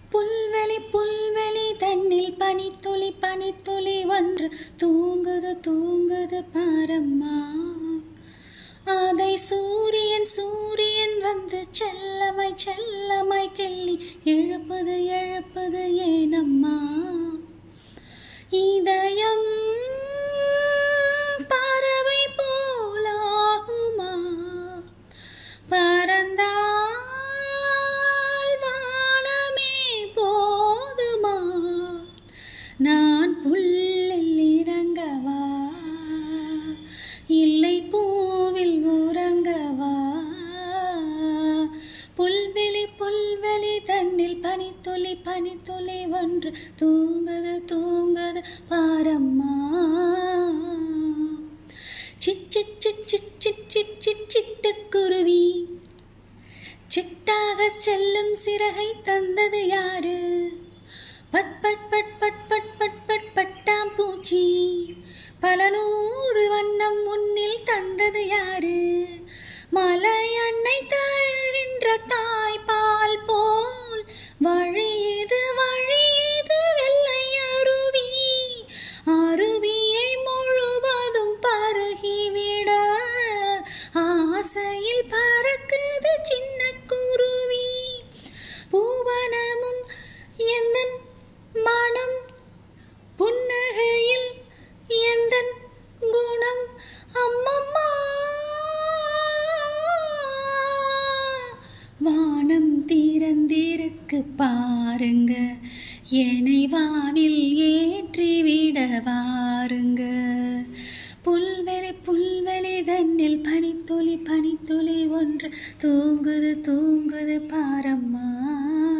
புல்வெளி புல்வெளி தன்னில் பனித்துளி பனித்துளி ஒன்று தூங்குது தூங்குது பாரம்மா அதை சூரியன் சூரியன் வந்து செல்லமாய் செல்லமாய் கிள்ளி எழுப்புது எழுப்புது ஏனம்மா இதயம் பறவை போலாகுமா பறந்தால் வானமே போதுமா நான் புல்லில் இறங்கவா இல்லை பூவில் உறங்கவா புல்வெளி புல்வெளி தன்னில் பனித்துளி பனித்துளி ஒன்று தூங்குது தூங்குது பாரம்மா சிச்சு சிச்சு சிச்சு சிட்டுக்குருவி சிட்டாக செல்லும் சிறகை தந்தது யாரு பட் பட் பட் பட் பட் பட் பட் பட்டாம் பூச்சி பல நூறு வண்ணம் முன்னில் தந்தது யாரு மலை அன்னை தருகின்ற தாய்ப்பால் போல் வழியது வழியது வெள்ளை அருவி அருவியை முழுவதும் பருகிவிட ஆசையில் பறக்குது சின்ன குருவி பூவனமும் எந்தன் மனம் புன்னகையில் எந்தன் குணம் அம்மம்மா வானம் தீரந்திருக்கு பாருங்க என்னை வானில் ஏற்றிவிட வாருங்க புல்வெளி புல்வெளி தன்னில் பனித்துளி பனித்துளி ஒன்று தூங்குது தூங்குது பாரம்மா